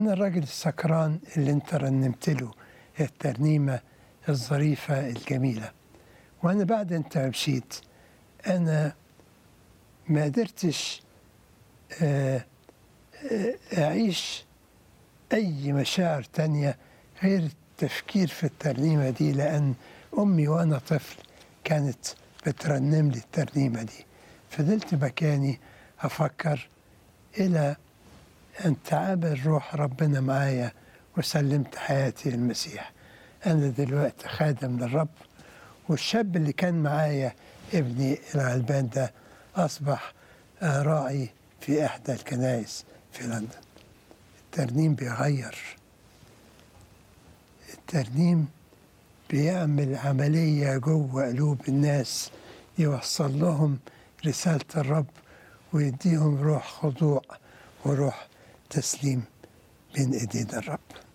أنا الراجل السكران اللي أنت رنمت له الترنيمة الظريفة الجميلة وأنا بعد أنت مشيت أنا ما قدرتش آه، آه، أعيش أي مشاعر تانية غير التفكير في الترنيمة دي لأن أمي وأنا طفل كانت بترنم لي الترنيمة دي فضلت مكاني أفكر إلى أن تعامل روح ربنا معايا وسلمت حياتي للمسيح أنا دلوقتي خادم للرب والشاب اللي كان معايا ابني الغلبان ده أصبح آه، راعي في إحدى الكنائس في لندن الترنيم بيغير الترنيم بيعمل عملية جوه قلوب الناس يوصل لهم رسالة الرب ويديهم روح خضوع وروح تسليم بين ايدين الرب